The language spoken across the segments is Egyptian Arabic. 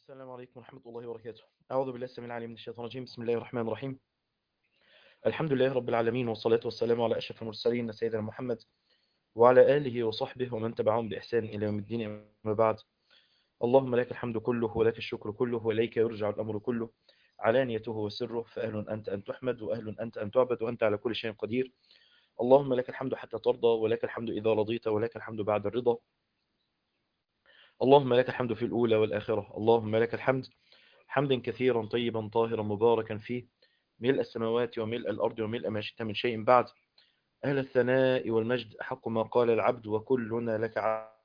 السلام عليكم ورحمة الله وبركاته أعوذ بالله السميع العليم من الشيطان الرجيم بسم الله الرحمن الرحيم الحمد لله رب العالمين والصلاة والسلام على أشرف المرسلين سيدنا محمد وعلى آله وصحبه ومن تبعهم بإحسان إلى يوم الدين أما بعد اللهم لك الحمد كله ولك الشكر كله وإليك يرجع الأمر كله علانيته وسره فأهل أنت أن تحمد وأهل أنت أن تعبد وأنت على كل شيء قدير اللهم لك الحمد حتى ترضى ولك الحمد إذا رضيت ولك الحمد بعد الرضا اللهم لك الحمد في الأولى والآخرة اللهم لك الحمد حمدا كثيرا طيبا طاهرا مباركا فيه ملء السماوات وملء الأرض وملء ما شئت من شيء بعد أهل الثناء والمجد حق ما قال العبد وكلنا لك عبد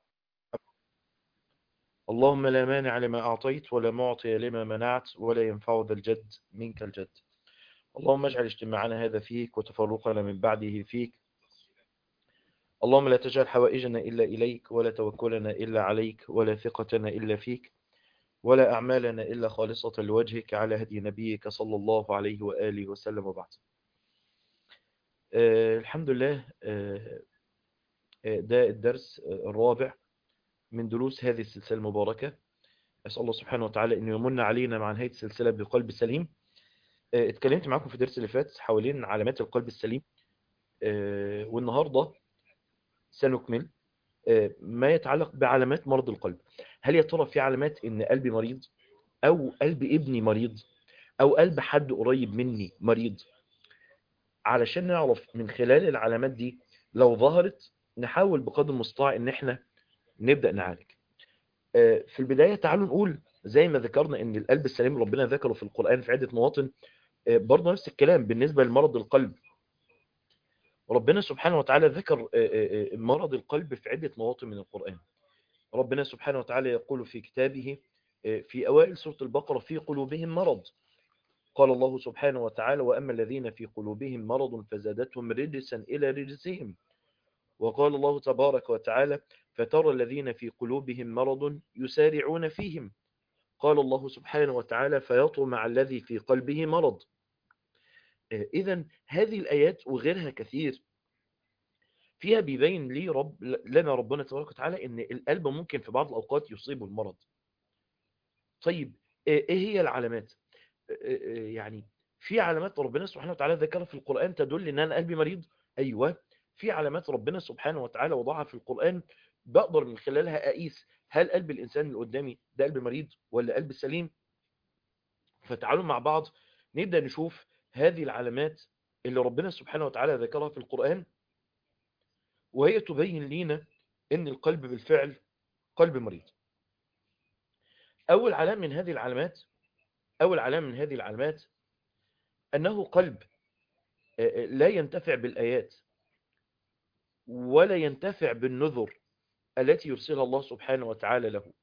اللهم لا مانع لما أعطيت ولا معطي لما منعت ولا ينفع ذا الجد منك الجد اللهم اجعل اجتماعنا هذا فيك وتفرقنا من بعده فيك اللهم لا تجعل حوائجنا إلا إليك ولا توكلنا إلا عليك ولا ثقتنا إلا فيك ولا أعمالنا إلا خالصة لوجهك على هدي نبيك صلى الله عليه وآله وسلم وبعد آه الحمد لله آه ده الدرس الرابع من دروس هذه السلسلة المباركة أسأل الله سبحانه وتعالى أنه يمن علينا مع نهاية السلسلة بقلب سليم آه اتكلمت معكم في الدرس اللي فات حوالين علامات القلب السليم آه والنهاردة سنكمل ما يتعلق بعلامات مرض القلب هل يا ترى في علامات ان قلبي مريض او قلب ابني مريض او قلب حد قريب مني مريض علشان نعرف من خلال العلامات دي لو ظهرت نحاول بقدر المستطاع ان احنا نبدأ نعالج في البداية تعالوا نقول زي ما ذكرنا ان القلب السليم ربنا ذكره في القرآن في عدة مواطن برضه نفس الكلام بالنسبة لمرض القلب ربنا سبحانه وتعالى ذكر مرض القلب في عدة مواطن من القرآن ربنا سبحانه وتعالى يقول في كتابه في أوائل سورة البقرة في قلوبهم مرض قال الله سبحانه وتعالى وأما الذين في قلوبهم مرض فزادتهم رجسا إلى رجسهم وقال الله تبارك وتعالى فترى الذين في قلوبهم مرض يسارعون فيهم قال الله سبحانه وتعالى فيطمع الذي في قلبه مرض إذا هذه الآيات وغيرها كثير فيها بيبين لي رب لنا ربنا تبارك وتعالى ان القلب ممكن في بعض الأوقات يصيبه المرض طيب ايه هي العلامات يعني في علامات ربنا سبحانه وتعالى ذكرها في القرآن تدل ان انا قلبي مريض ايوه في علامات ربنا سبحانه وتعالى وضعها في القرآن بقدر من خلالها اقيس هل قلب الانسان اللي قدامي ده قلب مريض ولا قلب سليم فتعالوا مع بعض نبدأ نشوف هذه العلامات اللي ربنا سبحانه وتعالى ذكرها في القرآن وهي تبين لنا ان القلب بالفعل قلب مريض اول علامة من هذه العلامات اول علامة من هذه العلامات انه قلب لا ينتفع بالايات ولا ينتفع بالنذر التي يرسلها الله سبحانه وتعالى له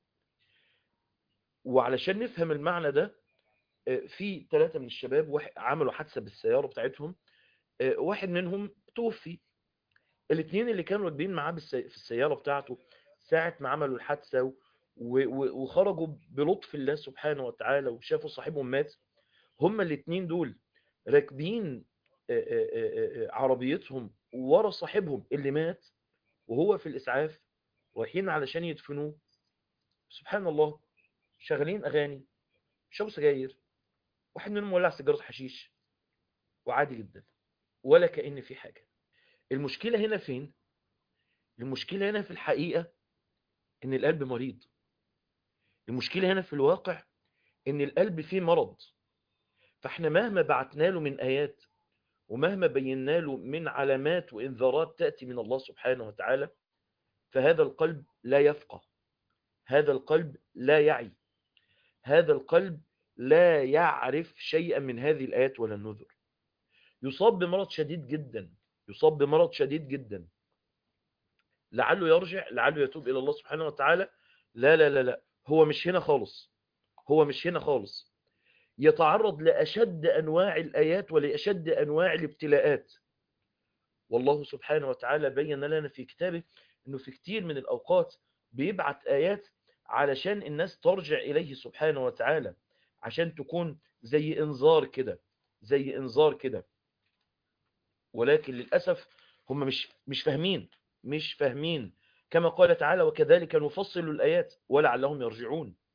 وعلشان نفهم المعنى ده في ثلاثة من الشباب عملوا حادثة بالسيارة بتاعتهم واحد منهم توفي الاثنين اللي كانوا راكبين معاه في السيارة بتاعته ساعة ما عملوا الحادثة وخرجوا بلطف الله سبحانه وتعالى وشافوا صاحبهم مات هما الاثنين دول راكبين عربيتهم ورا صاحبهم اللي مات وهو في الإسعاف رايحين علشان يدفنوه سبحان الله شغالين أغاني شربوا سجاير واحد منهم ولع سيجاره حشيش وعادي جدا ولا كأن في حاجة المشكلة هنا فين المشكلة هنا في الحقيقة ان القلب مريض المشكلة هنا في الواقع ان القلب فيه مرض فاحنا مهما بعتنا له من آيات ومهما بينا له من علامات وإنذارات تأتي من الله سبحانه وتعالى فهذا القلب لا يفقه هذا القلب لا يعي هذا القلب لا يعرف شيئا من هذه الآيات ولا النذر يصاب بمرض شديد جدا يصاب بمرض شديد جدا لعله يرجع لعله يتوب إلى الله سبحانه وتعالى لا لا لا لا هو مش هنا خالص هو مش هنا خالص يتعرض لأشد أنواع الآيات ولأشد أنواع الابتلاءات والله سبحانه وتعالى بين لنا في كتابه أنه في كتير من الأوقات بيبعت آيات علشان الناس ترجع إليه سبحانه وتعالى عشان تكون زي انذار كده زي انذار كده ولكن للأسف هم مش مش فاهمين مش فاهمين كما قال تعالى وكذلك نفصل الآيات ولعلهم يرجعون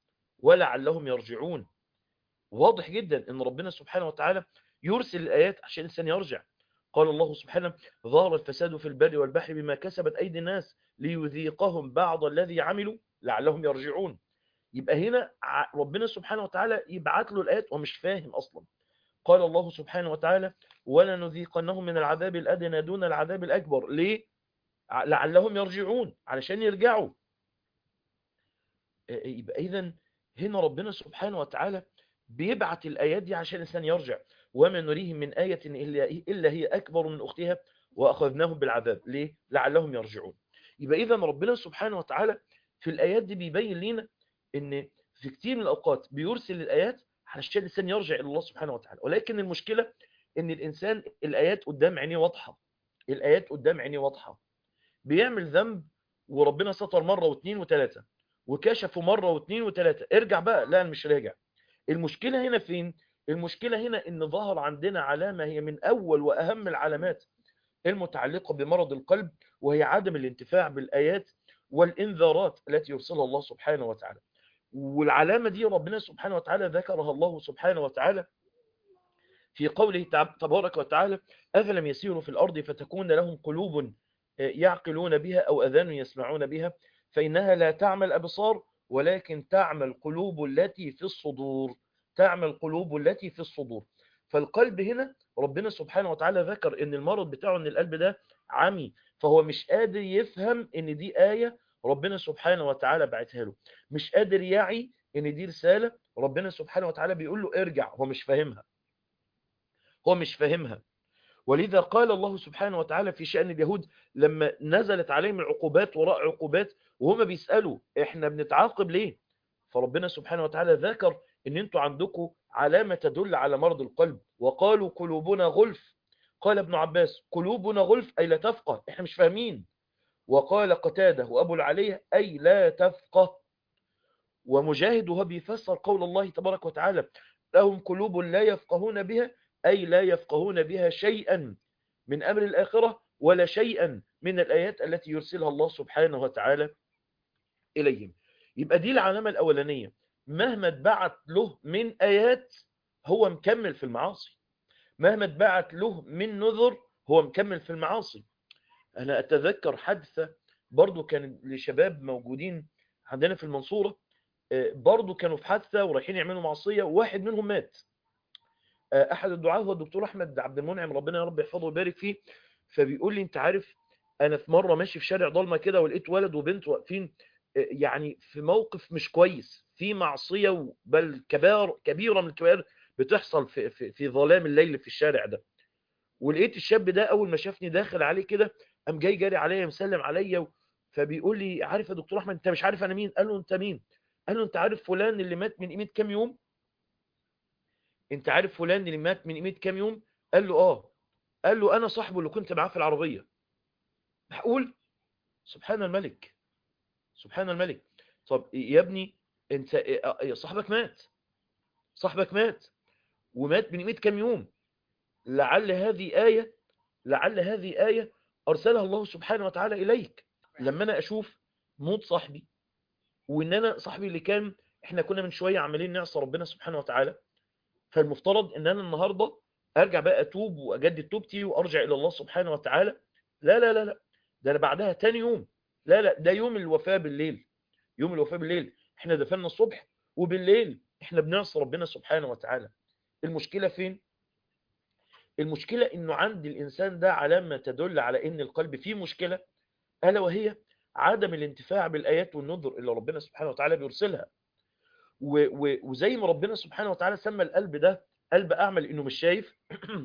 ولعلهم يرجعون واضح جدا ان ربنا سبحانه وتعالى يرسل الآيات عشان الإنسان يرجع قال الله سبحانه ظهر الفساد في البر والبحر بما كسبت أيدي الناس ليذيقهم بعض الذي عملوا لعلهم يرجعون يبقى هنا ربنا سبحانه وتعالى يبعت له الآيات ومش فاهم أصلا قال الله سبحانه وتعالى ولا نذيقنهم من العذاب الأدنى دون العذاب الأكبر ليه؟ لعلهم يرجعون علشان يرجعوا يبقى إذا هنا ربنا سبحانه وتعالى بيبعت الآيات دي عشان الإنسان يرجع وما نريهم من آية إلا هي أكبر من أختها وأخذناهم بالعذاب ليه؟ لعلهم يرجعون يبقى إذا ربنا سبحانه وتعالى في الآيات دي بيبين لنا إن في كتير من الأوقات بيرسل الآيات علشان الإنسان يرجع إلى الله سبحانه وتعالى ولكن المشكلة إن الإنسان الآيات قدام عينيه واضحة الآيات قدام عينيه واضحة بيعمل ذنب وربنا ستر مرة واثنين وثلاثة وكشفه مرة واثنين وثلاثة ارجع بقى لا أنا مش راجع المشكلة هنا فين المشكلة هنا ان ظهر عندنا علامة هي من اول واهم العلامات المتعلقة بمرض القلب وهي عدم الانتفاع بالآيات والإنذارات التي يرسلها الله سبحانه وتعالى والعلامة دي ربنا سبحانه وتعالى ذكرها الله سبحانه وتعالى في قوله تبارك وتعالى أفلم يسيروا في الأرض فتكون لهم قلوب يعقلون بها أو أذان يسمعون بها فإنها لا تعمل أبصار ولكن تعمل القلوب التي في الصدور تعمل القلوب التي في الصدور فالقلب هنا ربنا سبحانه وتعالى ذكر ان المرض بتاعه ان القلب ده عمي فهو مش قادر يفهم ان دي آية ربنا سبحانه وتعالى بعتها له مش قادر يعي ان دي رسالة ربنا سبحانه وتعالى بيقول له ارجع هو مش فاهمها هو مش فاهمها ولذا قال الله سبحانه وتعالى في شأن اليهود لما نزلت عليهم العقوبات وراء عقوبات وهم بيسألوا احنا بنتعاقب ليه فربنا سبحانه وتعالى ذكر ان انتوا عندكم علامة تدل على مرض القلب وقالوا قلوبنا غلف قال ابن عباس قلوبنا غلف أي لا تفقه احنا مش فاهمين وقال قتاده وأبو العلية أي لا تفقه ومجاهد وهو بيفسر قول الله تبارك وتعالى لهم قلوب لا يفقهون بها أي لا يفقهون بها شيئا من أمر الآخرة ولا شيئا من الآيات التي يرسلها الله سبحانه وتعالى إليهم يبقى دي العلامة الأولانية مهما اتبعت له من آيات هو مكمل في المعاصي مهما اتبعت له من نذر هو مكمل في المعاصي أنا أتذكر حادثة برضو كان لشباب موجودين عندنا في المنصورة برضو كانوا في حادثة ورايحين يعملوا معصية وواحد منهم مات أحد الدعاة هو الدكتور أحمد عبد المنعم ربنا يا رب يحفظه ويبارك فيه فبيقول لي أنت عارف أنا في مرة ماشي في شارع ضلمة كده ولقيت ولد وبنت واقفين يعني في موقف مش كويس في معصية بل كبار كبيرة من الكبائر بتحصل في, في, في ظلام الليل في الشارع ده ولقيت الشاب ده أول ما شافني داخل عليه كده قام جاي جاري عليا مسلم عليا فبيقول لي عارف يا دكتور أحمد أنت مش عارف أنا مين قال له أنت مين قال له أنت عارف فلان اللي مات من قيمة كام يوم أنت عارف فلان اللي مات من قيمة كام يوم قال له آه قال له أنا صاحبه اللي كنت معاه في العربية معقول سبحان الملك سبحان الملك طب يا ابني انت صاحبك مات صاحبك مات ومات من قيمه كام يوم لعل هذه آية لعل هذه آية أرسلها الله سبحانه وتعالى إليك لما أنا أشوف موت صاحبي وإن أنا صاحبي اللي كان إحنا كنا من شوية عمالين نعصى ربنا سبحانه وتعالى فالمفترض إن أنا النهاردة أرجع بقى أتوب وأجدد توبتي وأرجع إلى الله سبحانه وتعالى لا لا لا لا ده أنا بعدها تاني يوم لا لا ده يوم الوفاة بالليل يوم الوفاة بالليل احنا دفننا الصبح وبالليل احنا بنعصي ربنا سبحانه وتعالى المشكلة فين المشكلة انه عند الانسان ده علامة تدل على ان القلب فيه مشكلة الا وهي عدم الانتفاع بالايات والنذر اللي ربنا سبحانه وتعالى بيرسلها و و وزي ما ربنا سبحانه وتعالى سمى القلب ده قلب اعمى لانه مش شايف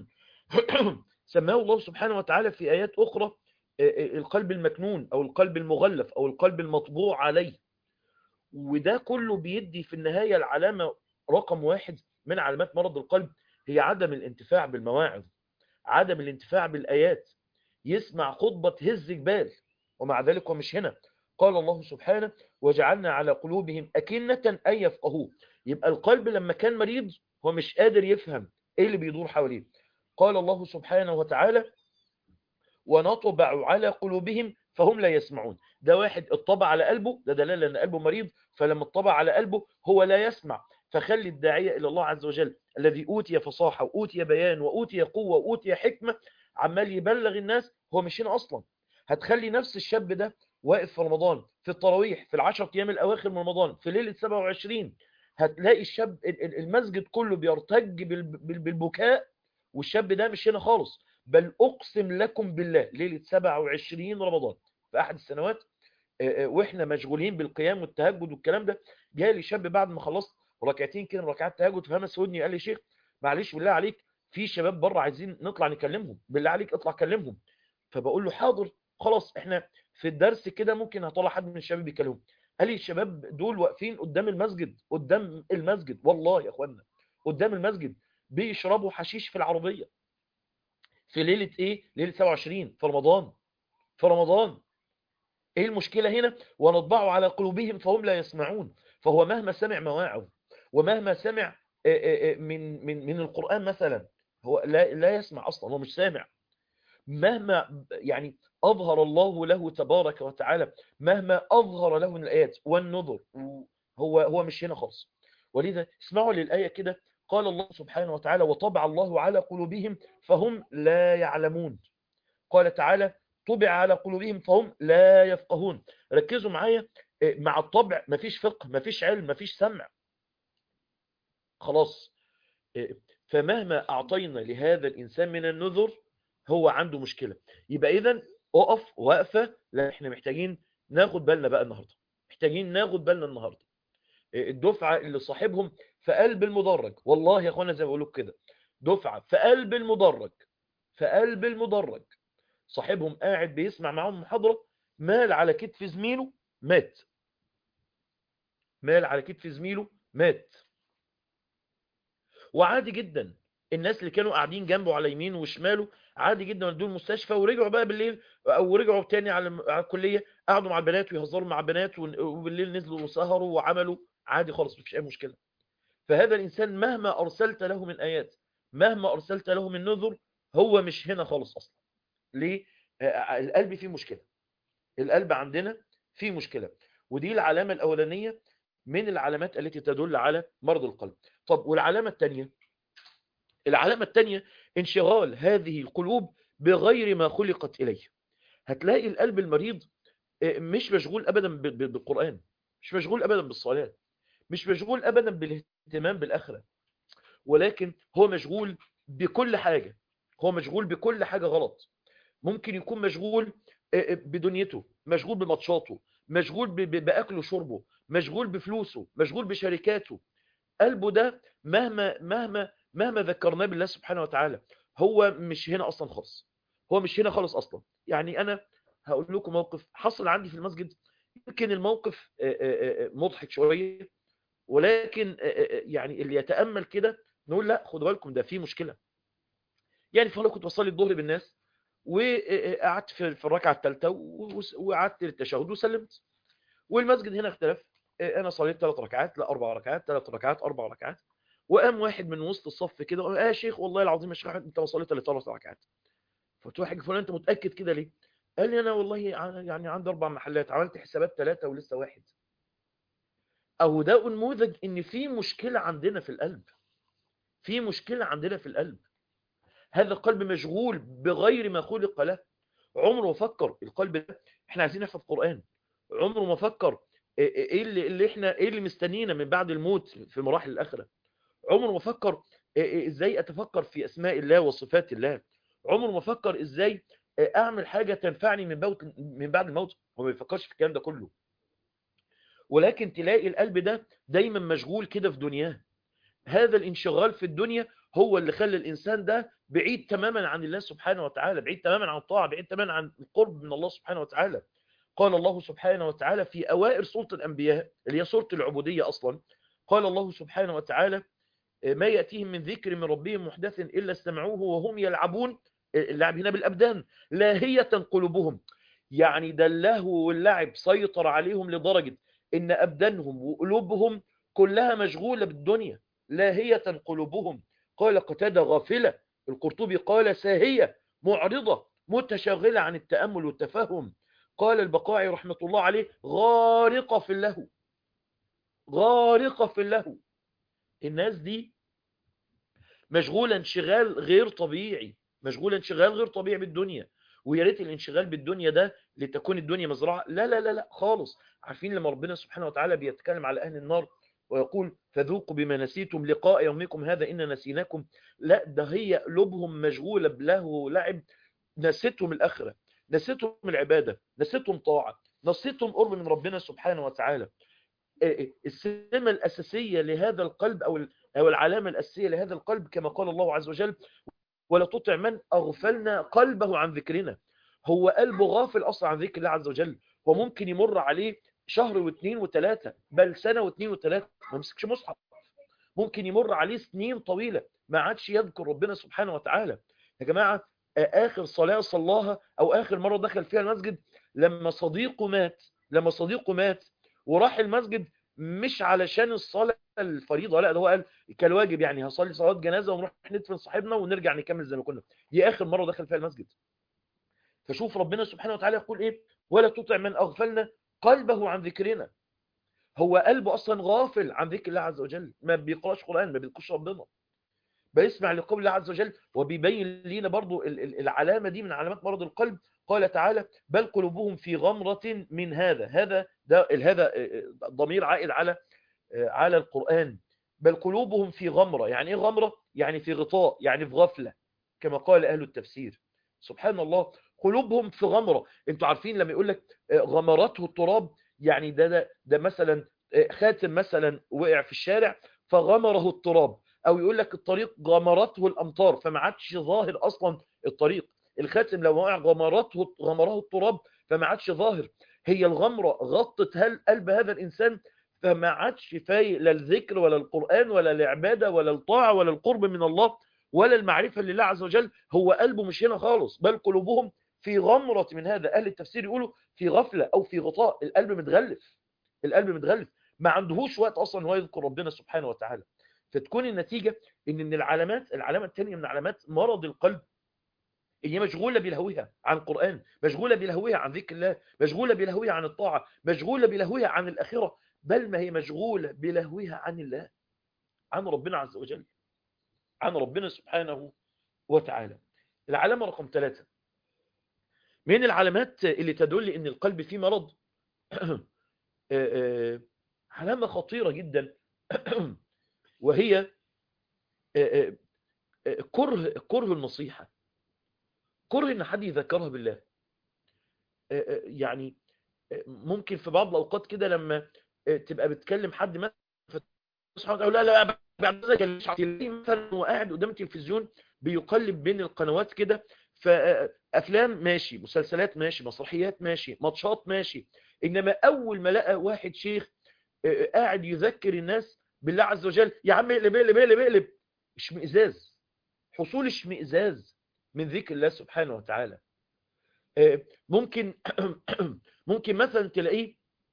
سماه الله سبحانه وتعالى في ايات اخرى القلب المكنون او القلب المغلف او القلب المطبوع عليه وده كله بيدي في النهاية العلامة رقم واحد من علامات مرض القلب هي عدم الانتفاع بالمواعظ عدم الانتفاع بالآيات يسمع خطبة هز جبال ومع ذلك ومش هنا قال الله سبحانه وجعلنا على قلوبهم أكنة أن يفقهوه يبقى القلب لما كان مريض هو مش قادر يفهم ايه اللي بيدور حواليه قال الله سبحانه وتعالى ونطبع على قلوبهم فهم لا يسمعون ده واحد اتطبع على قلبه ده دلالة ان قلبه مريض فلما اتطبع على قلبه هو لا يسمع فخلي الداعية إلى الله عز وجل الذي أوتي فصاحة وأوتي بيان وأوتي قوة وأوتي حكمة عمال يبلغ الناس هو مش هنا أصلا هتخلي نفس الشاب ده واقف في رمضان في التراويح في العشر أيام الأواخر من رمضان في ليلة 27 هتلاقي الشاب المسجد كله بيرتج بالبكاء والشاب ده مش هنا خالص بل أقسم لكم بالله ليلة 27 رمضان في أحد السنوات واحنا مشغولين بالقيام والتهجد والكلام ده جالي شاب بعد ما خلصت ركعتين كده ركعات تهجد فهمس ودني قال لي شيخ معلش بالله عليك في شباب بره عايزين نطلع نكلمهم بالله عليك اطلع كلمهم فبقول له حاضر خلاص احنا في الدرس كده ممكن هطلع حد من الشباب يكلمهم قال لي الشباب دول واقفين قدام المسجد قدام المسجد والله يا اخوانا قدام المسجد بيشربوا حشيش في العربيه في ليله ايه ليله 27 في رمضان في رمضان ايه المشكله هنا ونطبع على قلوبهم فهم لا يسمعون فهو مهما سمع مواعظ ومهما سمع من من من القرآن مثلا هو لا لا يسمع أصلا هو مش سامع مهما يعني أظهر الله له تبارك وتعالى مهما أظهر له من الآيات والنظر هو هو مش هنا خالص ولذا اسمعوا للآية كده قال الله سبحانه وتعالى وطبع الله على قلوبهم فهم لا يعلمون قال تعالى طبع على قلوبهم فهم لا يفقهون ركزوا معايا مع الطبع مفيش فقه مفيش علم مفيش سمع خلاص فمهما أعطينا لهذا الإنسان من النذر هو عنده مشكلة يبقى إذن أقف وقفة لا إحنا محتاجين ناخد بالنا بقى النهاردة محتاجين ناخد بالنا النهاردة الدفعة اللي صاحبهم في قلب المدرج والله يا أخوانا زي ما بقولوا كده دفعة في قلب المدرج في قلب المدرج صاحبهم قاعد بيسمع معهم محاضرة مال على كتف زميله مات مال على كتف زميله مات وعادي جدا الناس اللي كانوا قاعدين جنبه على يمينه وشماله عادي جدا ودوه المستشفى ورجعوا بقى بالليل او رجعوا تاني على على الكليه قعدوا مع البنات ويهزروا مع بنات وبالليل نزلوا وسهروا وعملوا عادي خالص مفيش اي مشكله فهذا الانسان مهما ارسلت له من ايات مهما ارسلت له من نذر هو مش هنا خالص اصلا ليه القلب فيه مشكله القلب عندنا فيه مشكله ودي العلامه الاولانيه من العلامات التي تدل على مرض القلب طب والعلامة الثانية العلامة الثانية انشغال هذه القلوب بغير ما خلقت إليه هتلاقي القلب المريض مش مشغول أبدا بالقرآن مش مشغول أبدا بالصلاة مش مشغول أبدا بالاهتمام بالآخرة ولكن هو مشغول بكل حاجة هو مشغول بكل حاجة غلط ممكن يكون مشغول بدنيته مشغول بماتشاته مشغول بأكله وشربه مشغول بفلوسه مشغول بشركاته قلبه ده مهما مهما مهما ذكرناه بالله سبحانه وتعالى هو مش هنا اصلا خالص هو مش هنا خالص اصلا يعني انا هقول لكم موقف حصل عندي في المسجد يمكن الموقف مضحك شويه ولكن يعني اللي يتامل كده نقول لا خدوا بالكم ده في مشكله يعني فانا كنت بصلي الظهر بالناس وقعدت في الركعه الثالثه وقعدت للتشهد وسلمت والمسجد هنا اختلف انا صليت ثلاث ركعات لا اربع ركعات ثلاث ركعات اربع ركعات وقام واحد من وسط الصف كده اه يا شيخ والله العظيم يا شيخ انت ما صليت الا ثلاث ركعات فقلت له يا حاج فلان انت متاكد كده ليه قال لي انا والله يعني عندي اربع محلات عملت حسابات ثلاثه ولسه واحد اهو ده نموذج ان في مشكله عندنا في القلب في مشكله عندنا في القلب هذا القلب مشغول بغير ما خلق له عمره ما فكر القلب ده احنا عايزين نحفظ قران عمره ما فكر ايه اللي, اللي احنا ايه اللي مستنينا من بعد الموت في مراحل الاخره عمره ما فكر ازاي اتفكر في اسماء الله وصفات الله عمره ما فكر ازاي اعمل حاجه تنفعني من موت من بعد الموت هو ما بيفكرش في الكلام ده كله ولكن تلاقي القلب ده دايما مشغول كده في دنياه هذا الانشغال في الدنيا هو اللي خلى الانسان ده بعيد تماما عن الله سبحانه وتعالى بعيد تماما عن الطاعه بعيد تماما عن القرب من الله سبحانه وتعالى قال الله سبحانه وتعالى في أوائل سورة الأنبياء اللي هي سورة العبودية أصلا قال الله سبحانه وتعالى ما يأتيهم من ذكر من ربهم محدث إلا استمعوه وهم يلعبون اللعب هنا بالأبدان لاهية قلوبهم يعني ده اللهو واللعب سيطر عليهم لدرجة إن أبدانهم وقلوبهم كلها مشغولة بالدنيا لاهية قلوبهم قال قتادة غافلة القرطبي قال ساهية معرضة متشاغلة عن التأمل والتفهم قال البقاعي رحمة الله عليه غارقة في اللهو غارقة في اللهو الناس دي مشغولة انشغال غير طبيعي مشغولة انشغال غير طبيعي بالدنيا ويا ريت الانشغال بالدنيا ده لتكون الدنيا مزرعة لا لا لا لا خالص عارفين لما ربنا سبحانه وتعالى بيتكلم على أهل النار ويقول فذوقوا بما نسيتم لقاء يومكم هذا إن نسيناكم لا ده هي قلوبهم مشغولة بلهو ولعب نسيتهم الآخرة نسيتهم العبادة نسيتهم طاعة نسيتهم قرب من ربنا سبحانه وتعالى السمة الأساسية لهذا القلب أو أو العلامة الأساسية لهذا القلب كما قال الله عز وجل ولا تطع من أغفلنا قلبه عن ذكرنا هو قلبه غافل أصلا عن ذكر الله عز وجل وممكن يمر عليه شهر واثنين وثلاثة بل سنة واثنين وثلاثة ما يمسكش مصحف ممكن يمر عليه سنين طويلة ما عادش يذكر ربنا سبحانه وتعالى يا جماعة آخر صلاة صلاها أو آخر مرة دخل فيها المسجد لما صديقه مات لما صديقه مات وراح المسجد مش علشان الصلاة الفريضة لا ده هو قال كالواجب يعني هصلي صلاة جنازة ونروح ندفن صاحبنا ونرجع نكمل زي ما كنا دي آخر مرة دخل فيها المسجد فشوف ربنا سبحانه وتعالى يقول إيه ولا تطع من أغفلنا قلبه عن ذكرنا هو قلبه أصلا غافل عن ذكر الله عز وجل ما بيقراش قرآن ما بيذكرش ربنا بيسمع لقول الله عز وجل وبيبين لنا برضو العلامة دي من علامات مرض القلب قال تعالى بل قلوبهم في غمرة من هذا هذا ده هذا ضمير عائد على على القرآن بل قلوبهم في غمرة يعني ايه غمرة يعني في غطاء يعني في غفلة كما قال أهل التفسير سبحان الله قلوبهم في غمرة انتوا عارفين لما يقول لك غمرته التراب يعني ده ده, ده مثلا خاتم مثلا وقع في الشارع فغمره التراب او يقول لك الطريق غمرته الامطار فما عادش ظاهر اصلا الطريق الخاتم لو وقع غمرته غمره التراب فما عادش ظاهر هي الغمرة غطت هل قلب هذا الإنسان فما عادش فايق لا الذكر ولا القرآن ولا العبادة ولا الطاعة ولا القرب من الله ولا المعرفة لله عز وجل هو قلبه مش هنا خالص بل قلوبهم في غمرة من هذا أهل التفسير يقولوا في غفلة أو في غطاء القلب متغلف القلب متغلف ما عندهوش وقت أصلا هو يذكر ربنا سبحانه وتعالى فتكون النتيجة إن من العلامات العلامة الثانية من علامات مرض القلب هي مشغولة بلهوها عن القرآن مشغولة بلهوها عن ذكر الله مشغولة بلهوها عن الطاعة مشغولة بلهوها عن الآخرة بل ما هي مشغولة بلهوها عن الله عن ربنا عز وجل عن ربنا سبحانه وتعالى العلامة رقم ثلاثة من العلامات اللي تدل ان القلب فيه مرض علامة خطيرة جدا وهي كره كره النصيحة كره ان حد يذكرها بالله يعني ممكن في بعض الاوقات كده لما تبقى بتكلم حد ما سبحانه وتعالى لا لا بعد ذلك مثلا وقاعد قدام التلفزيون بيقلب بين القنوات كده فافلام ماشي مسلسلات ماشي مسرحيات ماشي ماتشات ماشي انما اول ما لقى واحد شيخ قاعد يذكر الناس بالله عز وجل يا عم اقلب اقلب اقلب اقلب اشمئزاز حصول اشمئزاز من ذكر الله سبحانه وتعالى ممكن ممكن مثلا تلاقيه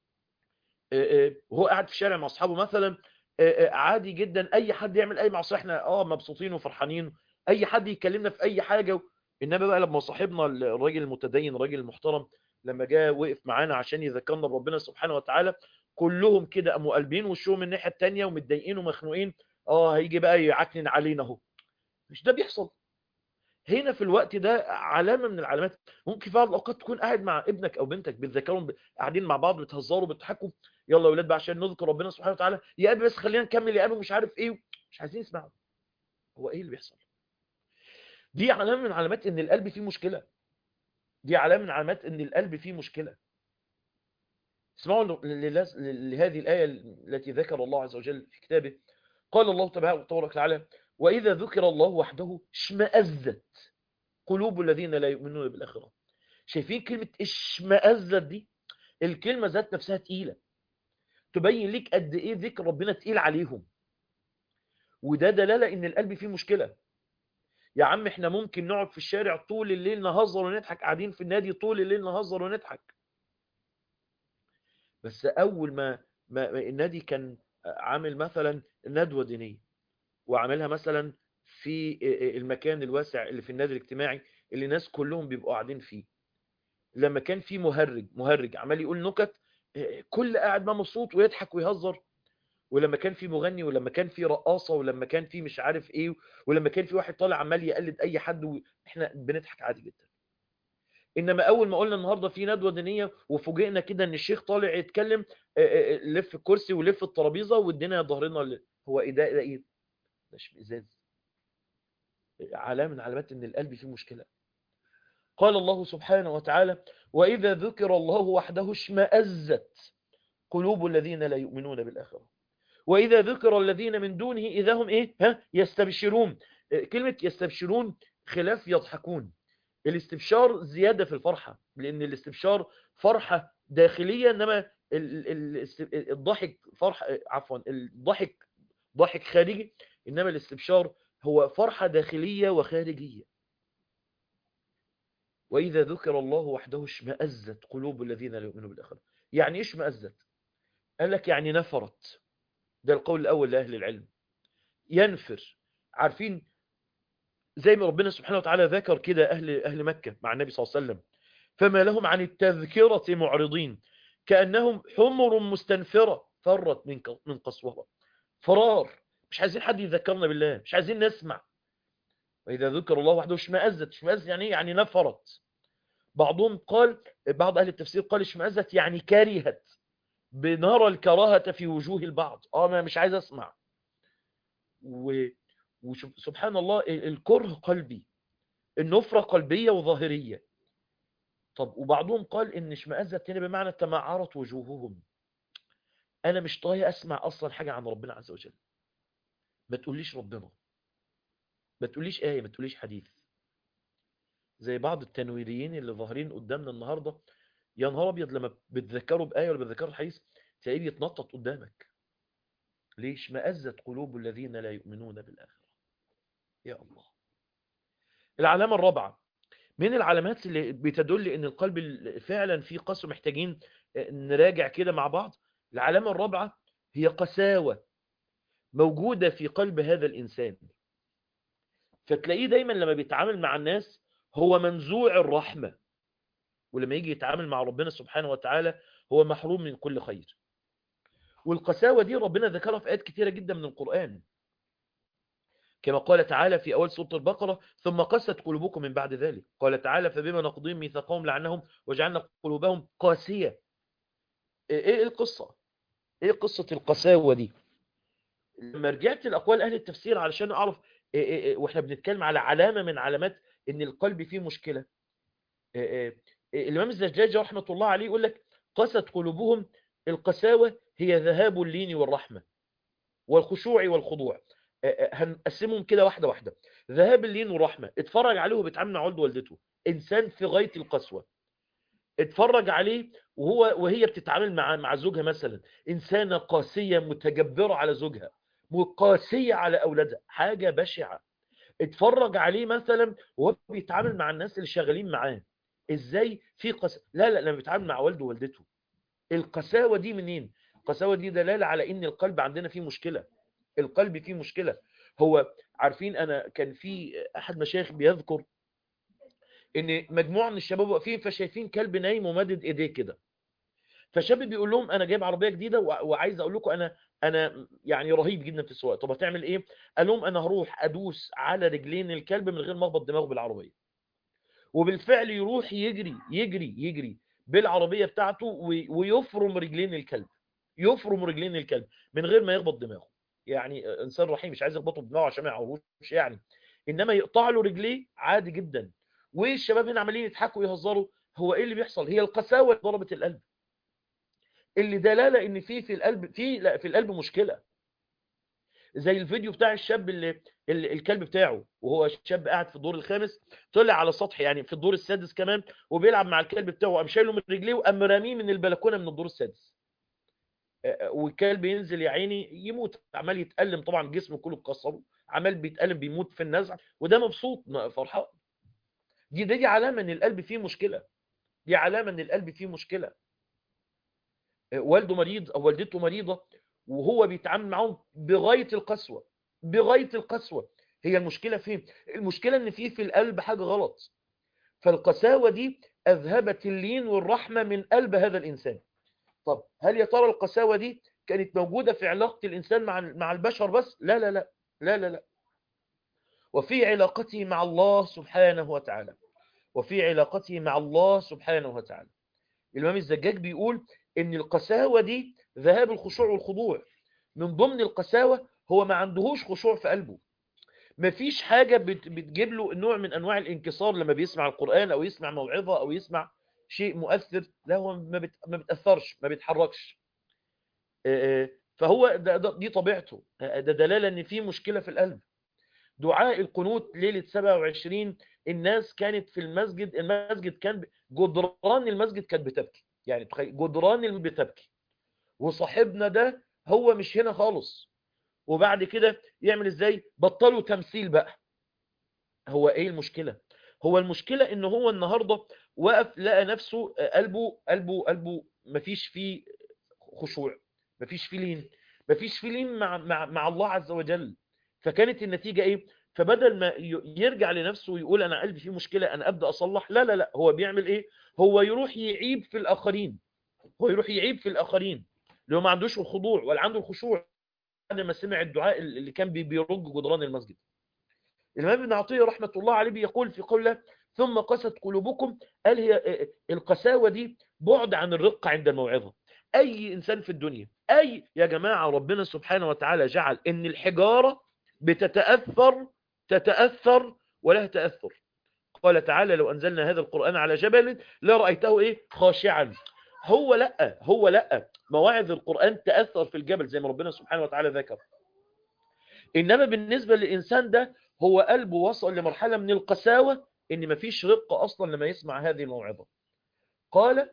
وهو قاعد في الشارع مع اصحابه مثلا عادي جدا اي حد يعمل اي معصيه احنا اه مبسوطين وفرحانين اي حد يكلمنا في اي حاجه انما بقى لما صاحبنا الراجل المتدين الراجل المحترم لما جاء وقف معانا عشان يذكرنا بربنا سبحانه وتعالى كلهم كده قاموا قلبين وشهم الناحيه الثانيه ومتضايقين ومخنوقين اه هيجي بقى يعكنن علينا اهو مش ده بيحصل هنا في الوقت ده علامة من العلامات ممكن في بعض الأوقات تكون قاعد مع ابنك أو بنتك بتذكرهم قاعدين مع بعض بتهزروا بتضحكوا يلا يا ولاد بقى عشان نذكر ربنا سبحانه وتعالى يا أبي بس خلينا نكمل يا أبي مش عارف إيه مش عايزين يسمعوا هو إيه اللي بيحصل دي علامة من علامات إن القلب فيه مشكلة دي علامة من علامات إن القلب فيه مشكلة اسمعوا لهذه الآية التي ذكر الله عز وجل في كتابه قال الله تبارك وتعالى وإذا ذكر الله وحده اشمأزت قلوب الذين لا يؤمنون بالآخرة شايفين كلمة اشمأزت دي الكلمة ذات نفسها تقيلة تبين لك قد ايه ذكر ربنا تقيل عليهم وده دلالة ان القلب فيه مشكلة يا عم احنا ممكن نقعد في الشارع طول الليل نهزر ونضحك قاعدين في النادي طول الليل نهزر ونضحك بس اول ما, ما النادي كان عامل مثلا ندوة دينية وعاملها مثلا في المكان الواسع اللي في النادي الاجتماعي اللي الناس كلهم بيبقوا قاعدين فيه لما كان في مهرج مهرج عمال يقول نكت كل قاعد ما مبسوط ويضحك ويهزر ولما كان في مغني ولما كان في رقاصه ولما كان في مش عارف ايه ولما كان في واحد طالع عمال يقلد اي حد واحنا بنضحك عادي جدا انما اول ما قلنا النهارده في ندوه دينيه وفوجئنا كده ان الشيخ طالع يتكلم لف الكرسي ولف الترابيزه وادينا ظهرنا هو ايه ده ده ايه ده اشمئزاز علامه من علامات ان القلب فيه مشكله قال الله سبحانه وتعالى واذا ذكر الله وحده اشمئزت قلوب الذين لا يؤمنون بالاخره واذا ذكر الذين من دونه اذا هم ايه ها يستبشرون كلمه يستبشرون خلاف يضحكون الاستبشار زيادة في الفرحة لأن الاستبشار فرحة داخلية إنما الضحك فرحة عفوا الضحك ضحك خارجي إنما الاستبشار هو فرحة داخلية وخارجية وإذا ذكر الله وحده اشمأزت قلوب الذين لا يؤمنون بالآخرة يعني إيش مأزت قال لك يعني نفرت ده القول الأول لأهل العلم ينفر عارفين زي ما ربنا سبحانه وتعالى ذكر كده أهل, أهل مكة مع النبي صلى الله عليه وسلم فما لهم عن التذكرة معرضين كأنهم حمر مستنفرة فرت من من قسورة فرار مش عايزين حد يذكرنا بالله مش عايزين نسمع وإذا ذكر الله وحده اشمأزت اشمأزت يعني يعني نفرت بعضهم قال بعض أهل التفسير قال اشمأزت يعني كرهت بنرى الكراهة في وجوه البعض اه ما مش عايز اسمع و وسبحان الله الكره قلبي النفرة قلبية وظاهرية طب وبعضهم قال ان اشمئزت هنا بمعنى تمعرت وجوههم انا مش طايق اسمع اصلا حاجة عن ربنا عز وجل ما تقوليش ربنا ما تقوليش آية ما تقوليش حديث زي بعض التنويريين اللي ظاهرين قدامنا النهاردة يا نهار ابيض لما بتذكروا بآية ولا بتذكروا الحديث تلاقيه بيتنطط قدامك ليش مأزت قلوب الذين لا يؤمنون بالآخرة يا الله العلامة الرابعة من العلامات اللي بتدل ان القلب فعلا فيه قسوة محتاجين نراجع كده مع بعض العلامة الرابعة هي قساوة موجودة في قلب هذا الإنسان فتلاقيه دايما لما بيتعامل مع الناس هو منزوع الرحمة ولما يجي يتعامل مع ربنا سبحانه وتعالى هو محروم من كل خير والقساوة دي ربنا ذكرها في آيات كثيرة جدا من القرآن كما قال تعالى في أول سورة البقرة ثم قست قلوبكم من بعد ذلك قال تعالى فبما نقضيهم ميثاقهم لعنهم وجعلنا قلوبهم قاسية ايه القصة ايه قصة القساوة دي لما رجعت لأقوال أهل التفسير علشان أعرف إيه إيه إيه واحنا بنتكلم على علامة من علامات ان القلب فيه مشكلة الإمام الزجاج رحمة الله عليه يقول لك قست قلوبهم القساوة هي ذهاب اللين والرحمة والخشوع والخضوع هنقسمهم كده واحدة واحدة ذهاب اللين والرحمة اتفرج عليه وبيتعامل مع والده ووالدته إنسان في غاية القسوة اتفرج عليه وهو وهي بتتعامل مع مع زوجها مثلا إنسانة قاسية متجبرة على زوجها قاسية على أولادها حاجة بشعة اتفرج عليه مثلا وهو بيتعامل مع الناس اللي شغالين معاه ازاي في قس لا لا لما بيتعامل مع والده ووالدته القساوة دي منين القساوة دي دلالة على ان القلب عندنا فيه مشكلة القلب فيه مشكلة هو عارفين انا كان في احد مشايخ بيذكر ان مجموعة من الشباب واقفين فشايفين كلب نايم ومدد ايديه كده فشاب بيقول لهم انا جايب عربيه جديده وعايز اقول لكم انا انا يعني رهيب جدا في السواقه طب هتعمل ايه قال لهم انا هروح ادوس على رجلين الكلب من غير ما اخبط دماغه بالعربيه وبالفعل يروح يجري يجري يجري بالعربيه بتاعته ويفرم رجلين الكلب يفرم رجلين الكلب من غير ما يخبط دماغه يعني انسان رحيم مش عايز يخبطه بدماغه عشان ما يعوروش يعني انما يقطع له رجليه عادي جدا والشباب هنا عمالين يضحكوا ويهزروا هو ايه اللي بيحصل هي القساوه اللي ضربت القلب اللي دلاله ان في في القلب في لا في القلب مشكله زي الفيديو بتاع الشاب اللي, اللي الكلب بتاعه وهو شاب قاعد في الدور الخامس طلع على السطح يعني في الدور السادس كمان وبيلعب مع الكلب بتاعه وقام شايله من رجليه وقام راميه من البلكونه من الدور السادس والكلب ينزل يا عيني يموت عمال يتألم طبعا جسمه كله اتكسر عمال بيتألم بيموت في النزع وده مبسوط فرحان دي دي علامه ان القلب فيه مشكله دي علامه ان القلب فيه مشكله والده مريض او والدته مريضه وهو بيتعامل معاهم بغايه القسوه بغايه القسوه هي المشكله فين المشكله ان في في القلب حاجه غلط فالقساوه دي أذهبت اللين والرحمة من قلب هذا الإنسان طب هل يا ترى القساوة دي كانت موجودة في علاقة الإنسان مع مع البشر بس لا لا لا لا لا لا وفي علاقته مع الله سبحانه وتعالى وفي علاقته مع الله سبحانه وتعالى الإمام الزجاج بيقول إن القساوة دي ذهاب الخشوع والخضوع من ضمن القساوة هو ما عندهوش خشوع في قلبه مفيش حاجة بتجيب له نوع من أنواع الانكسار لما بيسمع القرآن أو يسمع موعظة أو يسمع شيء مؤثر لا هو ما, بت... ما بتأثرش ما بيتحركش فهو ده ده دي طبيعته ده دلالة ان في مشكلة في القلب دعاء القنوت ليلة 27 الناس كانت في المسجد المسجد كان جدران المسجد كانت بتبكي يعني تخيل جدران اللي بتبكي وصاحبنا ده هو مش هنا خالص وبعد كده يعمل ازاي بطلوا تمثيل بقى هو ايه المشكلة هو المشكلة ان هو النهاردة وقف لقى نفسه قلبه قلبه قلبه مفيش فيه خشوع مفيش فيه لين مفيش فيه لين مع, مع, مع الله عز وجل فكانت النتيجة ايه فبدل ما يرجع لنفسه ويقول انا قلبي فيه مشكلة انا ابدأ اصلح لا لا لا هو بيعمل ايه هو يروح يعيب في الاخرين هو يروح يعيب في الاخرين اللي هو ما عندوش الخضوع ولا عنده الخشوع بعد ما سمع الدعاء اللي كان بيرج جدران المسجد الإمام ابن عطية رحمة الله عليه بيقول في قوله ثم قست قلوبكم قال هي القساوة دي بعد عن الرقة عند الموعظة أي إنسان في الدنيا أي يا جماعة ربنا سبحانه وتعالى جعل إن الحجارة بتتأثر تتأثر ولا تأثر قال تعالى لو أنزلنا هذا القرآن على جبل لرأيته إيه خاشعا هو لا هو لا مواعظ القرآن تأثر في الجبل زي ما ربنا سبحانه وتعالى ذكر إنما بالنسبة للإنسان ده هو قلبه وصل لمرحلة من القساوة إن مفيش رقة أصلا لما يسمع هذه الموعظة قال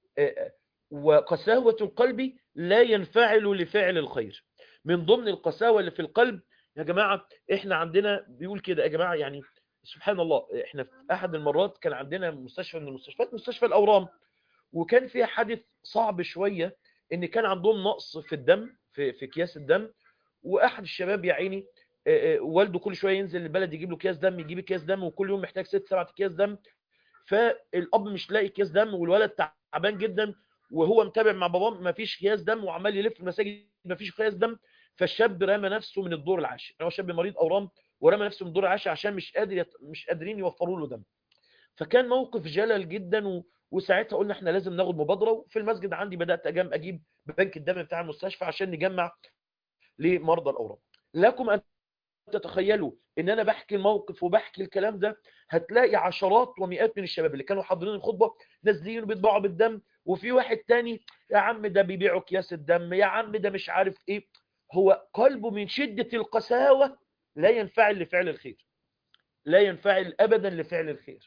وقساوة القلب لا ينفعل لفعل الخير من ضمن القساوة اللي في القلب يا جماعة إحنا عندنا بيقول كده يا جماعة يعني سبحان الله إحنا في أحد المرات كان عندنا مستشفى من المستشفيات مستشفى الأورام وكان فيها حادث صعب شوية إن كان عندهم نقص في الدم في, في كياس الدم وأحد الشباب يا عيني والده كل شويه ينزل البلد يجيب له اكياس دم يجيب اكياس دم وكل يوم محتاج ست سبعة اكياس دم فالاب مش لاقي اكياس دم والولد تعبان جدا وهو متابع مع باباه ما فيش اكياس دم وعمال يلف المساجد ما فيش اكياس دم فالشاب رمى نفسه من الدور العاشر هو شاب مريض اورام ورمى نفسه من الدور العاشر عشان مش قادر يت... مش قادرين يوفروا له دم فكان موقف جلل جدا و... وساعتها قلنا احنا لازم ناخد مبادره وفي المسجد عندي بدات اجم اجيب بنك الدم بتاع المستشفى عشان نجمع لمرضى الاورام لكم ان تتخيلوا ان انا بحكي الموقف وبحكي الكلام ده هتلاقي عشرات ومئات من الشباب اللي كانوا حاضرين الخطبه نازلين وبيطبعوا بالدم وفي واحد تاني يا عم ده بيبيعوا اكياس الدم يا عم ده مش عارف ايه هو قلبه من شده القساوه لا ينفعل لفعل الخير لا ينفعل ابدا لفعل الخير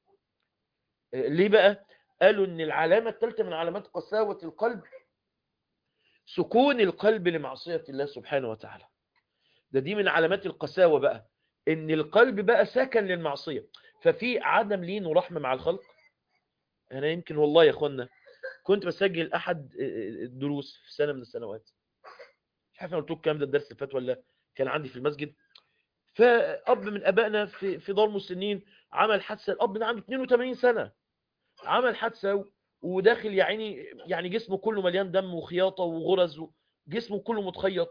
ليه بقى قالوا ان العلامه الثالثه من علامات قساوه القلب سكون القلب لمعصيه الله سبحانه وتعالى ده دي من علامات القساوة بقى ان القلب بقى سكن للمعصية ففي عدم لين ورحمة مع الخلق انا يمكن والله يا اخوانا كنت بسجل احد الدروس في سنة من السنوات مش عارف انا قلت لكم الكلام ده الدرس اللي فات ولا كان عندي في المسجد فاب من ابائنا في في دار مسنين عمل حادثه الاب ده عنده 82 سنه عمل حادثه وداخل يا عيني يعني جسمه كله مليان دم وخياطه وغرز جسمه كله متخيط